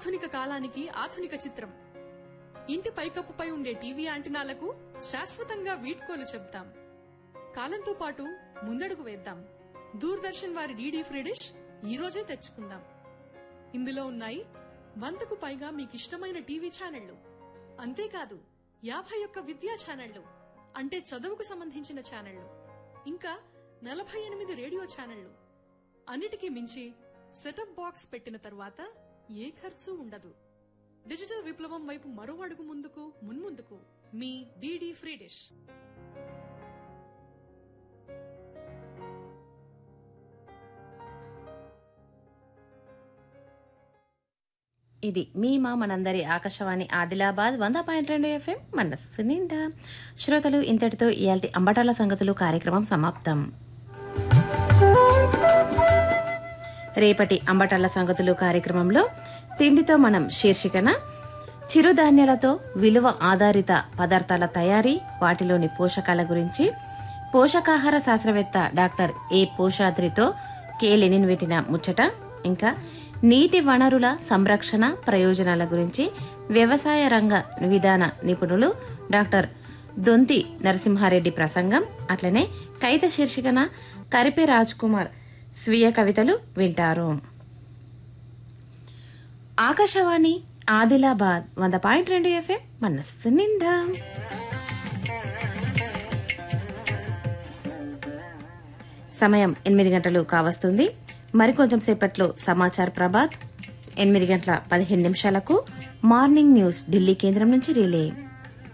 ఆధునిక కాలానికి ఆధునిక చిత్రం ఇంటి పైకప్పుపై ఉండే టీవీ యాంటినాలకు శాశ్వతంగా వీడ్కోలు చెప్తాం కాలంతో పాటు ముందడుగు వేద్దాం దూరదర్శన్ వారి డీడీ ఫ్రీ డిష్ ఈ రోజే తెచ్చుకుందాం ఇందులో ఉన్నాయి వందకు పైగా మీకిష్టమైన టీవీ ఛానళ్లు అంతేకాదు యాభై ఒక్క విద్యా ఛానళ్లు అంటే చదువుకు సంబంధించిన ఛానళ్లు ఇంకా నలభై ఎనిమిది రేడియో ఛానళ్లు అన్నిటికీ మించి సెటప్ బాక్స్ పెట్టిన తరువాత ఏ ఖర్చు ఉండదు డిజిటల్ విప్లవం వైపు మరో అడుగు ముందుకు మున్ముందుకు మీ డీడీ ఫ్రీ డిష్ ఇది మీ మా మనందరి ఆకాశవాణి ఆదిలాబాద్ వంద పాయింట్ రెండు ఎఫ్ఎం మనస్సు నిండా శ్రోతలు ఇంతటితో ఇయాల్టి అంబటాల సంగతులు కార్యక్రమం సమాప్తం రేపటి అంబటాల సంగతులు కార్యక్రమంలో తిండితో మనం శీర్షికన చిరుధాన్యాలతో విలువ ఆధారిత పదార్థాల తయారీ వాటిలోని పోషకాల గురించి పోషకాహార శాస్త్రవేత్త డాక్టర్ ఏ పోషాద్రితో కె లెనిన్ పెట్టిన ముచ్చట ఇంకా నీటి వనరుల సంరక్షణ ప్రయోజనాల గురించి వ్యవసాయ రంగ విధాన నిపుణులు డాక్టర్ దొంతి నరసింహారెడ్డి ప్రసంగం అట్లనే కైత శీర్షికన కరిపే రాజ్ కుమార్ స్వీయ కవితలు వింటారు ఆకాశవాణి ఆదిలాబాద్ వంద పాయింట్ రెండు ఎఫ్ఎం మనస్సు నిండా సమయం ఎనిమిది గంటలు కావస్తుంది మరికొంచెం సేపట్లో సమాచార్ ప్రభాత్ ఎనిమిది గంటల పదిహేను నిమిషాలకు మార్నింగ్ న్యూస్ ఢిల్లీ కేంద్రం నుంచి రిలే